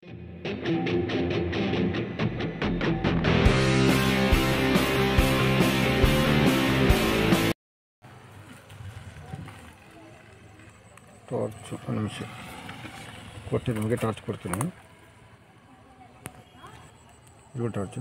Torch ಒಂದು ನಿಮಿಷ ಕೊಟ್ಟು ನಿಮಗೆ ಟಾರ್ಚ್ ಕೊಡ್ತೀನಿ ಇದು ಟಾರ್ಚು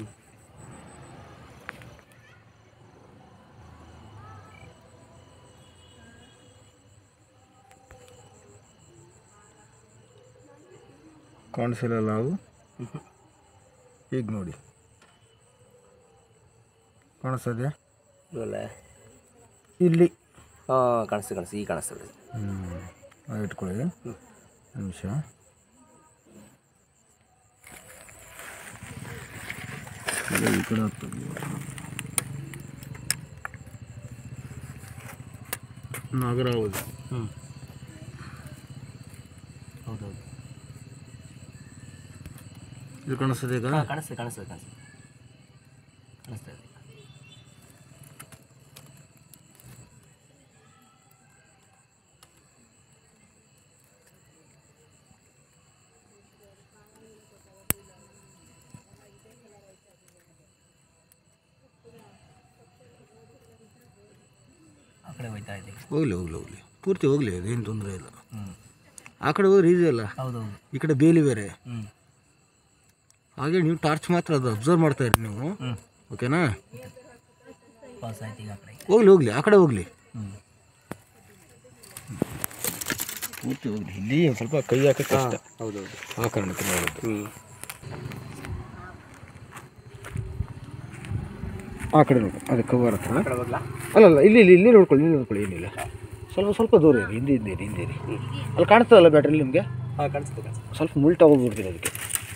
ಕಾಣಿಸಿಲ್ಲ ನಾವು ಈಗ ನೋಡಿ ಕಾಣಿಸ್ತದೆ ಇಲ್ಲಲ್ಲ ಇಲ್ಲಿ ಹಾಂ ಕಾಣಿಸ್ತು ಕಾಣಿಸ್ತು ಈಗ ಕಾಣಿಸ್ತದೆ ಹ್ಞೂ ಅದು ಇಟ್ಕೊಳ್ಳಿ ಒಂದು ನಿಮಿಷ ಇದು ಈ ಕಡೆ ಆಗ್ತದೆ ನಾಗರಾವತಿ ಹ್ಞೂ ಹೌದೌದು ಇದು ಕಾಣಿಸ್ತದೆ ಈಗ ಹಾಂ ಕಾಣಿಸ್ತದೆ ಕಾಣಿಸ್ತದೆ ಕಾಣಿಸ್ತದೆ ಕಾಣಿಸ್ತಾ ಇದೆ ಆ ಕಡೆ ಹೋಯ್ತಾ ಇದೆ ಹೋಗ್ಲಿ ಹೋಗ್ಲಿ ಹೋಗ್ಲಿ ಪೂರ್ತಿ ಹೋಗ್ಲಿ ಅದೇನು ತೊಂದರೆ ಇಲ್ಲ ಹ್ಞೂ ಆ ಕಡೆ ಹೋದ್ರೆ ಈಸಿ ಅಲ್ಲ ಹೌದೌದು ಈ ಕಡೆ ಬೇಲಿ ಬೇರೆ ಹ್ಞೂ ಹಾಗೆ ನೀವು ಟಾರ್ಚ್ ಮಾತ್ರ ಅದು ಅಬ್ಸರ್ವ್ ಮಾಡ್ತಾ ಇರಿ ನೀವು ಹ್ಞೂ ಓಕೆನಾ ಪಾಸ್ ಆಯ್ತು ಈಗ ಆ ಕಡೆ ಹೋಗ್ಲಿ ಹೋಗ್ಲಿ ಆ ಕಡೆ ಹೋಗ್ಲಿ ಹ್ಞೂ ಪೂರ್ತಿ ಹೋಗ್ಲಿ ಇಲ್ಲಿ ಒಂದು ಸ್ವಲ್ಪ ಕೈ ಹಾಕಕ್ಕೆ ಕಷ್ಟ ಹೌದೌದು ಆ ಕಾರಣಕ್ಕೆ ಮಾಡೋದು ಹ್ಞೂ ಆ ಕಡೆ ನೋಡಿ ಅದು ಕವರ್ ಹತ್ರ ಕಡೆ ಹೋಗ್ಲಾ ಅಲ್ಲ ಅಲ್ಲ ಇಲ್ಲಿ ಇಲ್ಲಿ ಇಲ್ಲಿ ನೋಡ್ಕೊಳ್ಳಿ ಇಲ್ಲಿ ನೋಡ್ಕೊಳ್ಳಿ ಏನಿಲ್ಲ ಸ್ವಲ್ಪ ಸ್ವಲ್ಪ ದೂರ ಇರಿ ಹಿಂದೆ ಹಿಂದೆ ಇರಿ ಹಿಂದೆ ಇರಿ ಅಲ್ಲಿ ಕಾಣಿಸ್ತದಲ್ಲ ಬ್ಯಾಟ್ರಿ ನಿಮಗೆ ಹಾಂ ಕಾಣಿಸ್ತದೆ ಕಾಣಿಸ್ತದೆ ಸ್ವಲ್ಪ ಮುಲ್ಟ ಹೋಗ್ಬಿಡ್ತೀನಿ ಅದಕ್ಕೆ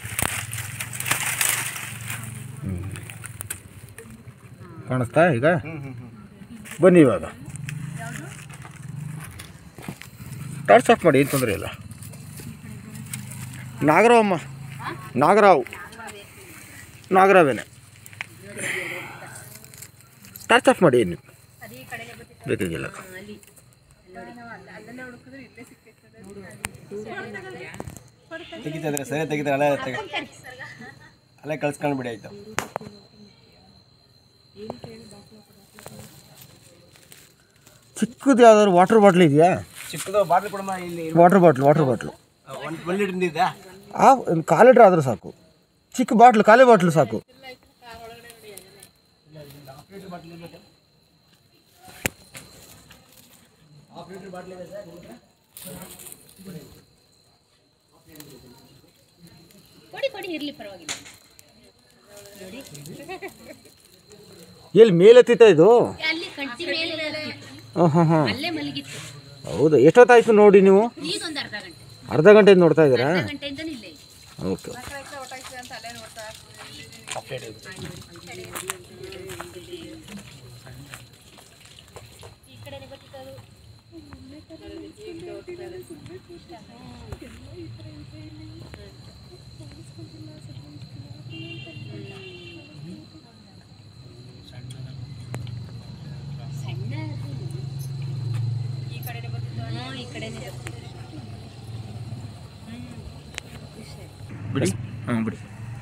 ಹ್ಞೂ ಕಾಣಿಸ್ತಾ ಈಗ ಹ್ಞೂ ಹ್ಞೂ ಹ್ಞೂ ಬನ್ನಿ ಇವಾಗ ಟಾರ್ಚ್ ಆಫ್ ಮಾಡಿ ಏನು ತೊಂದರೆ ಇಲ್ಲ ನಾಗರಾವಮ್ಮ ನಾಗರಾವ್ ನಾಗರಾವೇನೆ ಟಾರ್ಚ್ ಆಫ್ ಮಾಡಿ ಏನು ಬೇಕಾಗಿಲ್ಲ ತೆಗಿತಿದ್ರೆ ಸರಿ ತೆಗಿತಾರೆ ಅಲ್ಲೇ ತೆಗಿ ಅಲ್ಲೇ ಕಳ್ಸ್ಕೊಂಡು ಬಿಡಿ ಆಯ್ತು ಚಿಕ್ಕದು ಯಾವ್ದಾದ್ರು ವಾಟರ್ ಬಾಟ್ಲ್ ಇದೆಯಾ ಚಿಕ್ಕದು ಬಾಟ್ಲ್ ಕೊಡಮ್ಮ ಇಲ್ಲಿ ವಾಟರ್ ಬಾಟ್ಲ್ ವಾಟರ್ ಬಾಟ್ಲು ಒಂದು ಒಂದು ಲೀಟ್ರಿಂದ ಇದೆ ಆ ಒಂದು ಕಾಲು ಲೀಟ್ರ್ ಆದರೂ ಸಾಕು ಚಿಕ್ಕ ಬಾಟ್ಲು ಖಾಲಿ ಬಾಟ್ಲು ಸಾಕು ಕೊಡಿ ಕೊಡಿ ಇರ್ಲಿ ಪರವಾಗಿಲ್ಲ ಎಲ್ಲಿ ಮೇಲೆತ್ತಿತ್ತ ಇದು ಅಲ್ಲಿ ಕಂಟಿ ಮೇಲೆ ಇರ್ತಿತ್ತು. ಹಾಂ ಹಾಂ ಹಾಂ ಅಲ್ಲೇ ಮಲಗಿತ್ತು ಹೌದಾ ಎಷ್ಟೊತ್ತಾಯ್ತು ನೋಡಿ ನೀವು ಈಗ ಒಂದು ಅರ್ಧ ಗಂಟೆ ಅರ್ಧ ಗಂಟೆಯಿಂದ ನೋಡ್ತಾ ಇದ್ದೀರಾ ಅರ್ಧ ಗಂಟೆಯಿಂದನೇ ಇಲ್ಲೇ ಇದೆ ಓಕೆ ಸಣ್ಣ ಈ ಕಡೆನೇ ಬರ್ತಿತ್ತು ಈ ಕಡೆನೇ ಬರ್ತಿತ್ತು ಬಿಡಿ ಹಾಂ ಬಿಡಿ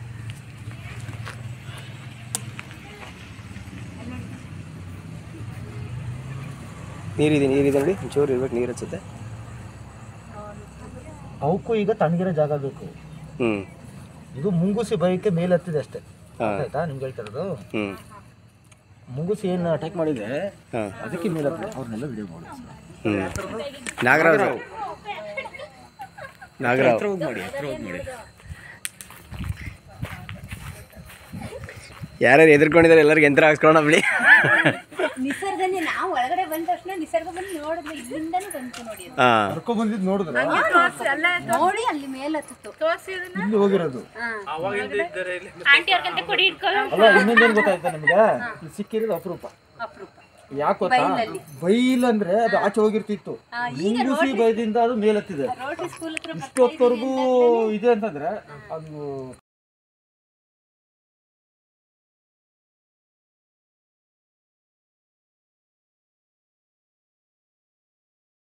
ನೀರಿದೆ ನೀರಿದೆ ನೋಡಿ ಒಂಚೂರು ಇರ್ಬೇಕು ನೀರು ಅನ್ಸುತ್ತೆ ಅವಕ್ಕೂ ಈಗ ತಣ್ಣಗಿರೋ ಜಾಗ ಬೇಕು ಹ್ಞೂ ಇದು ಮುಂಗುಸಿ ಬೈಕೆ ಮೇಲೆ ಹತ್ತಿದೆ ಅಷ್ಟೇ ಹಾಂ ಆಯ್ತಾ ನಿಮ್ಗೆ ಹೇಳ್ತಿರೋದು ಹ್ಞೂ ಮುಂಗುಸಿ ಏನು ಅಟ್ಯಾಕ್ ಮಾಡಿದೆ ಹಾಂ ಅದಕ್ಕೆ ಮೇಲೆ ಹತ್ತಿದೆ ಅವ್ರನ್ನೆಲ್ಲ ವಿಡಿಯೋ ಮಾಡಿ ಹ್ಞೂ ನಾಗರಾವ್ ನಾಗರಾವ್ ಹತ್ರ ಹೋಗಿ ಮಾಡಿ ಹತ್ರ ಹೋಗಿ ಮಾಡಿ ಯಾರ್ಯಾರು ಎದುರ್ಕೊಂಡಿದ್ದಾರೆ ಎಲ್ಲರಿಗೂ ಯಂತ್ರ ಹಾಕ್ಸ್ಕೊಳ್ಳೋಣ ಬಿಡಿ ನಿಸರ್ಗನೇ ನಾವು ಒಳಗಡೆ ಬಂದ ತಕ್ಷಣ ನಿಸರ್ಗ ಬಂದು ನೋಡಿದ್ವಿ ಇಲ್ಲಿಂದನೂ ಬಂತು ನೋಡಿ ಅದು. ಹಾಂ ಕರ್ಕೊ ಬಂದಿದ್ದು ನೋಡಿದ್ರೆ ನೋಡಿ ಅಲ್ಲಿ ಮೇಲೆ ಹತ್ತಿತ್ತು ಇಲ್ಲಿ ಹೋಗಿರೋದು ಆಂಟಿ ಅವ್ರಿಗಂತ ಕೊಡಿ ಇಟ್ಕೊಳ್ಳೋ ಅಲ್ಲ ಇನ್ನೊಂದೇನು ಗೊತ್ತಾಯ್ತಾ ನಿಮ್ಗೆ ಇಲ್ಲಿ ಸಿಕ್ಕಿರೋದು ಅಪರೂಪ ಅಪರೂಪ ಯಾಕೆ ಗೊತ್ತಾ ಬೈಲ್ ಅಂದ್ರೆ ಅದು ಆಚೆ ಹೋಗಿರ್ತಿತ್ತು ಮುಂಗುಸಿ ಬೈದಿಂದ ಅದು ಮೇಲೆತ್ತಿದೆ ರೋಟರಿ ಸ್ಕೂಲ್ ಹತ್ರ ಇಷ್ಟೊತ್ತವರೆಗೂ ಇದೆ ಅಂತಂದ್ರೆ ಅದು